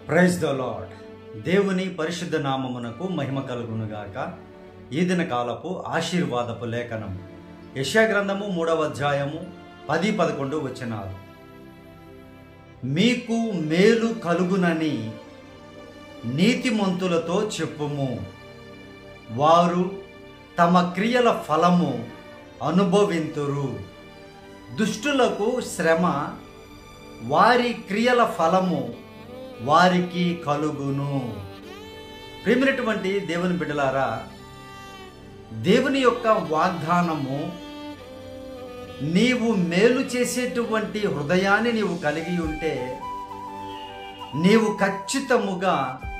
praise the lord దేవుని పరిశుద్ధ నామమునకు మహిమ కలుగునుగాక ఈ దిన కాలపు ఆశీర్వాదపు లేఖనం యశా గ్రంథము మూడవ అధ్యాయము పది పదకొండు వచనాలు మీకు మేలు కలుగునని నీతిమంతులతో చెప్పుము వారు తమ క్రియల ఫలము అనుభవింతురు దుష్టులకు శ్రమ వారి క్రియల ఫలము వారికి కలుగును ప్రేమినటువంటి దేవుని బిడ్డలారా దేవుని యొక్క వాగ్దానము నీవు మేలు చేసేటువంటి హృదయాన్ని నీవు కలిగి ఉంటే నీవు ఖచ్చితముగా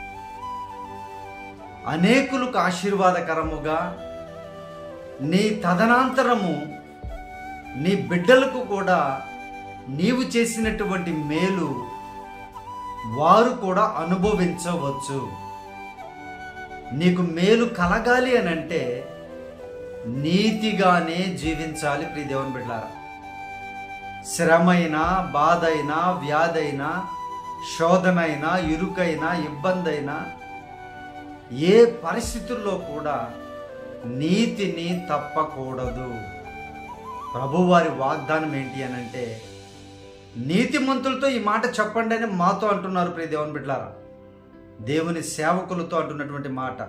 అనేకులకు ఆశీర్వాదకరముగా నీ తదనంతరము నీ బిడ్డలకు కూడా నీవు చేసినటువంటి మేలు వారు కూడా అనుభవించవచ్చు నీకు మేలు కలగాలి అని అంటే నీతిగానే జీవించాలి ప్రియ దేవుని బిడ్డారా శ్రమైనా బాధైనా వ్యాధైనా శోధనైనా ఇరుకైనా ఇబ్బందైనా ఏ పరిస్థితుల్లో కూడా నీతిని తప్పకూడదు ప్రభువారి వాగ్దానం ఏంటి అని అంటే నీతిమంతులతో ఈ మాట చెప్పండి అని మాతో అంటున్నారు ప్రియ దేవుని బిడ్డారా దేవుని సేవకులతో అంటున్నటువంటి మాట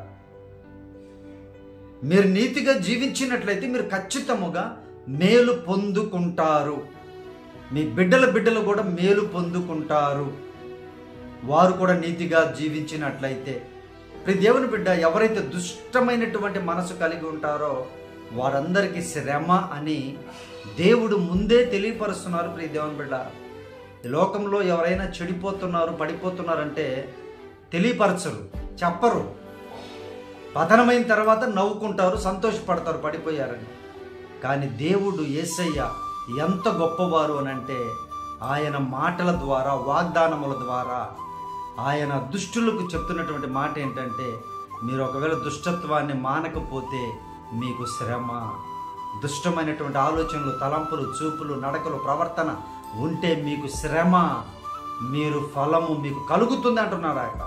మీరు నీతిగా జీవించినట్లయితే మీరు ఖచ్చితముగా మేలు పొందుకుంటారు మీ బిడ్డల బిడ్డలు కూడా మేలు పొందుకుంటారు వారు కూడా నీతిగా జీవించినట్లయితే ప్రతి దేవుని బిడ్డ ఎవరైతే దుష్టమైనటువంటి మనసు కలిగి ఉంటారో వారందరికీ శ్రమ అని దేవుడు ముందే తెలియపరుస్తున్నారు ప్రియ దేవుని బిడ్డ ఈ లోకంలో ఎవరైనా చెడిపోతున్నారు పడిపోతున్నారంటే తెలియపరచరు చెప్పరు పతనమైన తర్వాత నవ్వుకుంటారు సంతోషపడతారు పడిపోయారని కానీ దేవుడు యేసయ్య ఎంత గొప్పవారు అని అంటే ఆయన మాటల ద్వారా వాగ్దానముల ద్వారా ఆయన దుష్టులకు చెప్తున్నటువంటి మాట ఏంటంటే మీరు ఒకవేళ దుష్టత్వాన్ని మానకపోతే మీకు శ్రమ దుష్టమైనటువంటి ఆలోచనలు తలంపులు చూపులు నడకలు ప్రవర్తన ఉంటే మీకు శ్రమ మీరు ఫలము మీకు కలుగుతుంది అంటున్నాడు ఆయన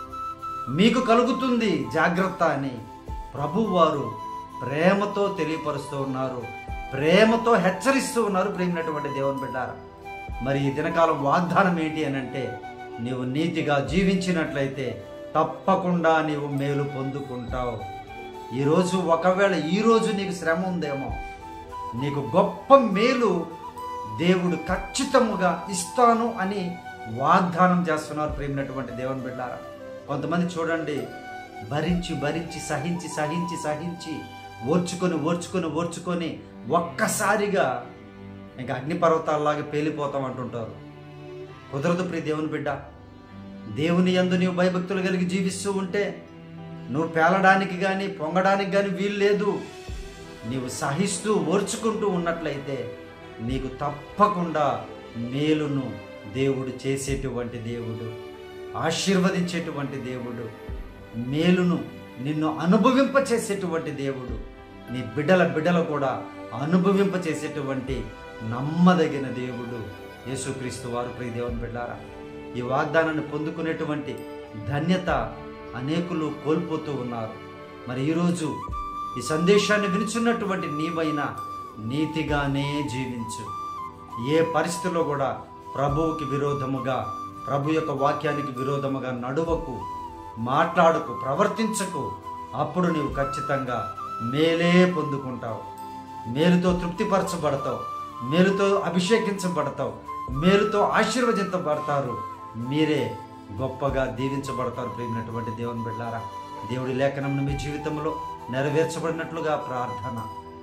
మీకు కలుగుతుంది జాగ్రత్త అని ప్రభువారు ప్రేమతో తెలియపరుస్తూ ఉన్నారు ప్రేమతో హెచ్చరిస్తూ ఉన్నారు ప్రేమినటువంటి దేవుని బిడ్డారా మరి ఈ దినకాలం వాగ్దానం ఏంటి అని అంటే నీవు నీతిగా జీవించినట్లయితే తప్పకుండా నీవు మేలు పొందుకుంటావు ఈరోజు ఒకవేళ ఈరోజు నీకు శ్రమ ఉందేమో నీకు గొప్ప మేలు దేవుడు ఖచ్చితముగా ఇస్తాను అని వాగ్దానం చేస్తున్నారు ప్రేమినటువంటి దేవుని బిడ్డారా కొంతమంది చూడండి భరించి భరించి సహించి సహించి సహించి ఓర్చుకొని ఓర్చుకొని ఓర్చుకొని ఒక్కసారిగా ఇంకా అగ్నిపర్వతాల్లాగా పేలిపోతాం అంటుంటారు కుదరదు ప్రియ దేవుని బిడ్డ దేవుని యందు నీవు భయభక్తులు కలిగి జీవిస్తూ ఉంటే నువ్వు పేలడానికి కానీ పొంగడానికి కానీ వీలు లేదు నీవు సహిస్తూ ఓర్చుకుంటూ ఉన్నట్లయితే నీకు తప్పకుండా మేలును దేవుడు చేసేటువంటి దేవుడు ఆశీర్వదించేటువంటి దేవుడు మేలును నిన్ను అనుభవింప చేసేటువంటి దేవుడు నీ బిడ్డల బిడ్డలు కూడా అనుభవింప చేసేటువంటి నమ్మదగిన దేవుడు యేసుక్రీస్తు వారు ప్రియ దేవుని బిడ్డారా ఈ వాగ్దానాన్ని పొందుకునేటువంటి ధన్యత అనేకులు కోల్పోతూ ఉన్నారు మరి ఈరోజు ఈ సందేశాన్ని వినుచున్నటువంటి నీవైనా నీతిగానే జీవించు ఏ పరిస్థితిలో కూడా ప్రభువుకి విరోధముగా ప్రభు యొక్క వాక్యానికి విరోధముగా నడువకు మాట్లాడకు ప్రవర్తించకు అప్పుడు నీవు ఖచ్చితంగా మేలే పొందుకుంటావు మేలుతో తృప్తిపరచబడతావు మేలుతో అభిషేకించబడతావు మేలుతో ఆశీర్వదించబడతారు మీరే గొప్పగా దీవించబడతారు ప్రేమినటువంటి దేవుని బిడ్డారా దేవుడి లేఖనం మీ జీవితంలో నెరవేర్చబడినట్లుగా ప్రార్థన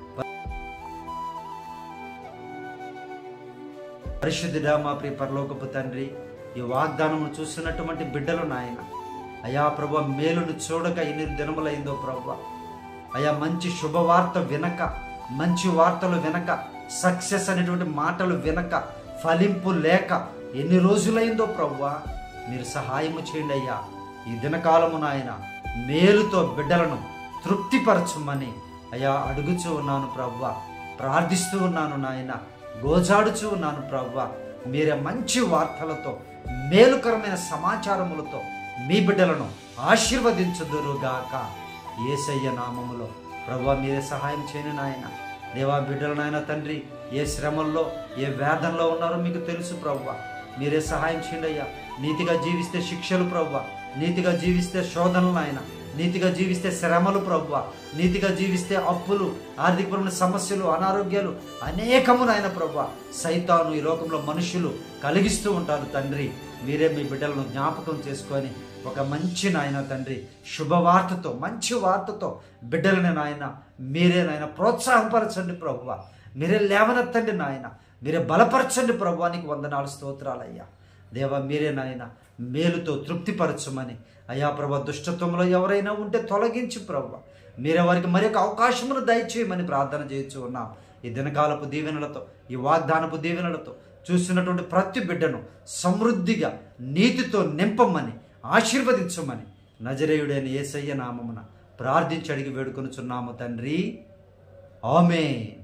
పరిశుద్ధుడా మా ప్రియ పరలోకపు తండ్రి ఈ వాగ్దానము చూస్తున్నటువంటి బిడ్డలు నాయన అయా ప్రభు మేలును చూడక ఎన్ని దినములైందో ప్రభు అయా మంచి శుభవార్త వినక మంచి వార్తలు వినక సక్సెస్ అనేటువంటి మాటలు వినక ఫలింపు లేక ఎన్ని రోజులైందో ప్రవ్వా మీరు సహాయము చేయండి అయ్యా ఈ దినకాలము నాయన మేలుతో బిడ్డలను తృప్తిపరచమని అయ్యా అడుగుచూ ఉన్నాను ప్రవ్వ ప్రార్థిస్తూ ఉన్నాను నాయన గోజాడుచూ ఉన్నాను ప్రవ్వ మీరే మంచి వార్తలతో మేలుకరమైన సమాచారములతో మీ బిడ్డలను ఆశీర్వదించుదురుగాక ఏసయ్య నామములో ప్రభు మీరే సహాయం చేయని నాయన దేవా బిడ్డలు నాయన తండ్రి ఏ శ్రమల్లో ఏ వేదనలో ఉన్నారో మీకు తెలుసు ప్రభు మీరే సహాయం చేయండి అయ్యా నీతిగా జీవిస్తే శిక్షలు ప్రభు నీతిగా జీవిస్తే శోధనలు నాయన నీతిగా జీవిస్తే శ్రమలు ప్రభు నీతిగా జీవిస్తే అప్పులు ఆర్థికపరమైన సమస్యలు అనారోగ్యాలు అనేకము నాయన ప్రభు సైతాను ఈ లోకంలో మనుషులు కలిగిస్తూ ఉంటారు తండ్రి మీరే మీ బిడ్డలను జ్ఞాపకం చేసుకొని ఒక మంచి నాయన తండ్రి శుభవార్తతో మంచి వార్తతో బిడ్డలని నాయన మీరే నాయన ప్రోత్సాహపరచండి ప్రభువ మీరే లేవనెత్తండి నాయన మీరే బలపరచండి ప్రభువానికి వందనాలు స్తోత్రాలయ్యా దేవ మీరే నాయన మేలుతో తృప్తిపరచమని అయా ప్రభా దుష్టత్వంలో ఎవరైనా ఉంటే తొలగించి ప్రభు మీరే వారికి మరి ఒక అవకాశమును దయచేయమని ప్రార్థన చేయొచ్చు ఉన్నాం ఈ దినకాలపు దీవెనలతో ఈ వాగ్దానపు దీవెనలతో చూసినటువంటి ప్రతి బిడ్డను సమృద్ధిగా నీతితో నింపమని ఆశీర్వదించమని నజరేయుడైన యేసయ్య నామమున ప్రార్థించి అడిగి వేడుకొనుచున్నాము తండ్రి ఆమెన్